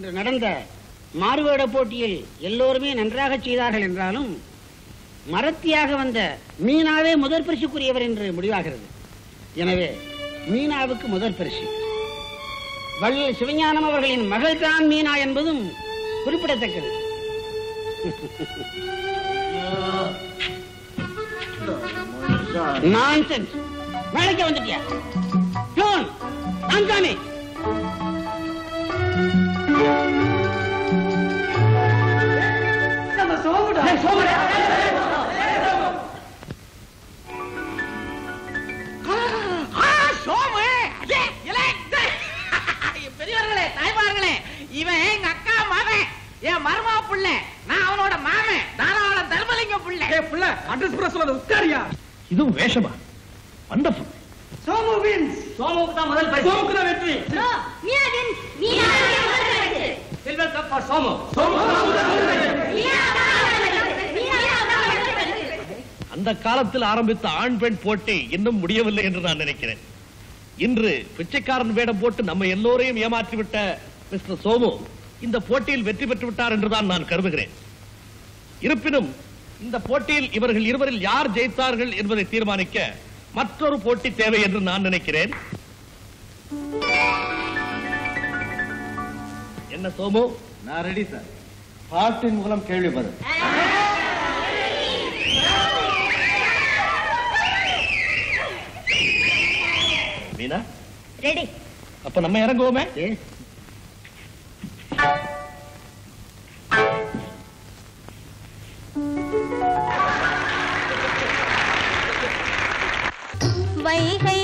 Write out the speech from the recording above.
இன்று நடந்த மாறுவேட போட்டியில் எல்லோருமே நன்றாக செய்தார்கள் என்றாலும் மரத்தியாக வந்த மீனாவே முதற் பரிசுக்குரியவர் என்று முடிவாகிறது எனவே மீனாவுக்கு முதற் பரிசு வள்ளல் சிவஞானம் அவர்களின் மகள் தான் மீனா என்பதும் குறிப்பிடத்தக்கது நான்சென்ஸ் வேலைக்கு வந்துட்டியா ஜோன் அந்தானே சோமு அடே, இலே, டே. பெரியவர்களே தாய்மார்களே இவன் எங்க அக்கா மகன் என் மருமா புள்ள நான் அவனோட மாமன் தாராள தர்மலிங்க புள்ள புள்ள அட்ரஸ் புற சொல்ல உட்காரியா இதுவும் வேஷமா வண்டர்ஃபுல் சோமு வின்ஸ் சோமுக்கு தான் முதல் பரிசு சோமுக்கு தான் வெற்றி Meena win Meena win silver cup for Somu அந்த காலத்தில் ஆரம்பித்த ஆண் பெண் போட்டி இன்னும் முடியவில்லை என்று நான் நினைக்கிறேன் இன்று பிச்சைக்காரன் வேடம் போட்டு நம்ம எல்லோரையும் ஏமாற்றிவிட்ட மிஸ்டர் சோமு இந்த போட்டியில் வெற்றி பெற்று விட்டார் என்றுதான் நான் கருதுகிறேன் இருப்பினும் இந்த போட்டியில் இவர்கள் இருவரில் யார் ஜெயித்தார்கள் என்பதை தீர்மானிக்க மற்றொரு போட்டி தேவை என்று நான் நினைக்கிறேன் என்ன சோமு நான் ரெடி சார் பாட்டின் மூலம் கேள்வி பதில் மீனா ரெடி அப்ப நம்ம இறங்குவோமே வைகை